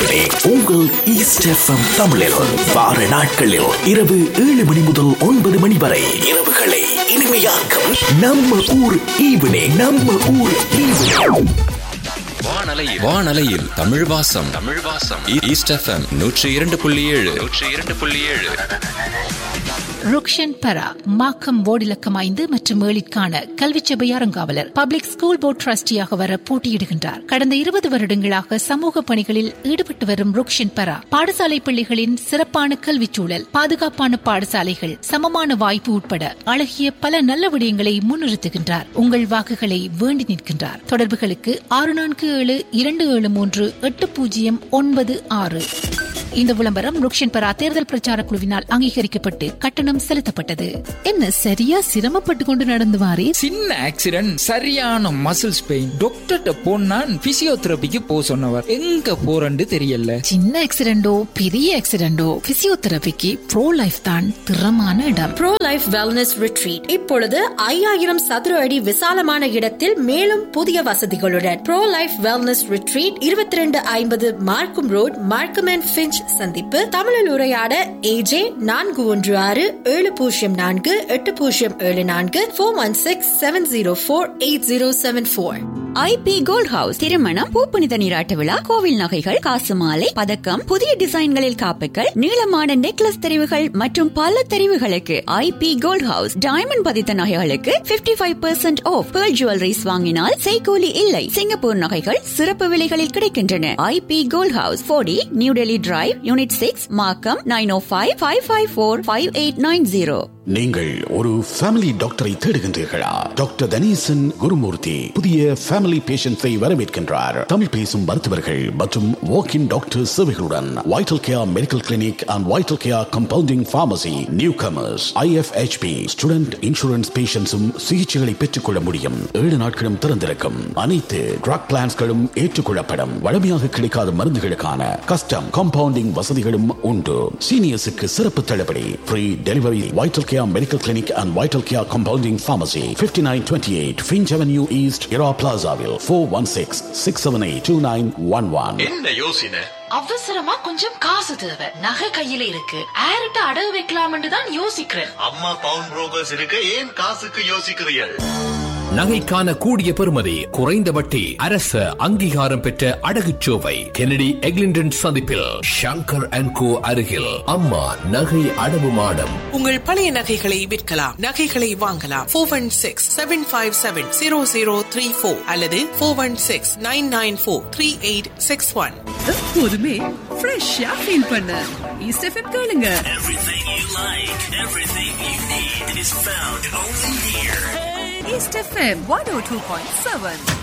கேட்பதே உங்கள் east FM தமிழில் வார நாட்களில் இரவு ஏழு மணி முதல் ஒன்பது மணி வரை இரவுகளை இனிமையாக்கும் நம்ம ஊர் ஈவினிங் நம்ம ஊர் ஈவினிங் வானலையில் வானலையில் தமிழ் வாசம் தமிழ் வாசம் ஈஸ்ட் எஃப்எம் நூற்றி இரண்டு புள்ளி ஏழு நூற்றி இரண்டு புள்ளி ஏழு ருக்ஷன் பரா மாக்கம் ஓடிலக்கம் ஐந்து மற்றும் ஏழிற்கான கல்வி சபை அறங்காவலர் பப்ளிக் ஸ்கூல் போர்ட் ட்ரஸ்டியாக வர போட்டியிடுகின்றார் கடந்த இருபது வருடங்களாக சமூக பணிகளில் ஈடுபட்டு வரும் ருக்ஷன் பரா பாடசாலை பிள்ளைகளின் சிறப்பான கல்விச் சூழல் பாதுகாப்பான பாடசாலைகள் சமமான வாய்ப்பு உட்பட அழகிய பல நல்ல விடயங்களை முன்னிறுத்துகின்றார் உங்கள் வாக்குகளை வேண்டி நிற்கின்றார் தொடர்புகளுக்கு ஆறு நான்கு ஏழு இரண்டு ஏழு மூன்று எட்டு பூஜ்ஜியம் ஒன்பது ஆறு இந்த விளம்பரம் ருக்ஷன் பரா தேர்தல் பிரச்சார குழுவினால் அங்கீகரிக்கப்பட்டு கட்டணம் செலுத்தப்பட்டது என்ன சரியா சிரமப்பட்டு கொண்டு நடந்து வாரே சின்ன ஆக்சிடென்ட் சரியான மசில்ஸ் பெயின் டாக்டர்கிட்ட போனா பிசியோதெரபிக்கு போ சொன்னவர் எங்க போறன்னு தெரியல சின்ன ஆக்சிடென்டோ பெரிய ஆக்சிடென்டோ பிசியோதெரபிக்கு ப்ரோ லைஃப் தான் திறமான இடம் ப்ரோ லைஃப் வெல்னஸ் ரிட்ரீட் இப்பொழுது ஐயாயிரம் சதுர அடி விசாலமான இடத்தில் மேலும் புதிய வசதிகளுடன் ப்ரோ லைஃப் வெல்னஸ் ரிட்ரீட் இருபத்தி ரெண்டு ஐம்பது மார்க்கும் ரோட் மார்க்கம் அண்ட் பிஞ்ச் சந்திப்பு தமிழில் உரையாட ஏஜே நான்கு ஒன்று ஆறு ஏழு பூஜ்ஜியம் நான்கு எட்டு பூஜ்ஜியம் ஏழு நான்கு four one six seven zero four eight zero seven four IP gold house திருமணம் பூப்புனித நீராட்டு விழா கோவில் நகைகள் காசு மாலை பதக்கம் புதிய டிசைன்களில் காப்புகள் நீளமான நெக்லஸ் தெரிவுகள் மற்றும் பல தெரிவுகளுக்கு ஐபி கோல்ட் ஹவுஸ் டைமண்ட் பதித்த நகைகளுக்கு 55% five percent off pearl jewelleries வாங்கினால் செய்கூலி இல்லை சிங்கப்பூர் நகைகள் சிறப்பு விலைகளில் கிடைக்கின்றன IP gold house Bodi new Delhi drive unit six மார்க்கம் nine oh five five five four five eight nine zero நீங்கள் ஒரு ஃபேமிலி டாக்டரை தேடுகின்றீர்களா டாக்டர் தனீசன் குருமூர்த்தி புதிய ஃபேமிலி பேஷண்ட்ஸை வரவேற்கின்றார் தமிழ் பேசும் மருத்துவர்கள் மற்றும் வாக்கின் டாக்டர் சேவைகளுடன் vital care medical clinic and vital care compounding pharmacy newcomers IFHP student insurance பேஷன்ஸும் சிகிச்சைகளை பெற்றுக் கொள்ள முடியும் ஏழு நாட்களும் திறந்திருக்கும் அனைத்து ட்ரக் பிளான்ஸ்களும் ஏற்றுக்கொள்ளப்படும் வழமையாக கிடைக்காத மருந்துகளுக்கான கஸ்டம் கம்பவுண்டிங் வசதிகளும் உண்டு சீனியர்ஸுக்கு சிறப்பு தள்ளுபடி free delivery vital Care Medical Clinic and Vital Care Compounding Pharmacy, 5928 Finch Avenue East, Era Plazaville, 416-678-2911. என்ன யோசனை அவசரமா கொஞ்சம் காசு தேவை நகை கையில இருக்கு ஆரிட்ட அடகு வைக்கலாம்னு தான் யோசிக்கிறேன் அம்மா பவுன் புரோக்கர்ஸ் இருக்க ஏன் காசுக்கு யோசிக்கிறீர்கள் நகைக்கான கூடிய பெறுமதி குறைந்த வட்டி அரச அங்கீகாரம் பெற்ற அடகுச்சோவை கெனடி எக்லிண்டன் சந்திப்பில் ஷங்கர் அண்ட் கோ அருகில் அம்மா நகை அடவு மாடம் உங்கள் பழைய நகைகளை விற்கலாம் நகைகளை வாங்கலாம் four one six seven five seven zero zero three four அல்லது four one six nine nine four three eight six one எப்போதுமே ஃப்ரெஷ்ஷா ஃபீல் பண்ண ஈஸ்ட் எஃப்எம் கேளுங்க Everything you like, everything you need is found only here. East FM one O two point seven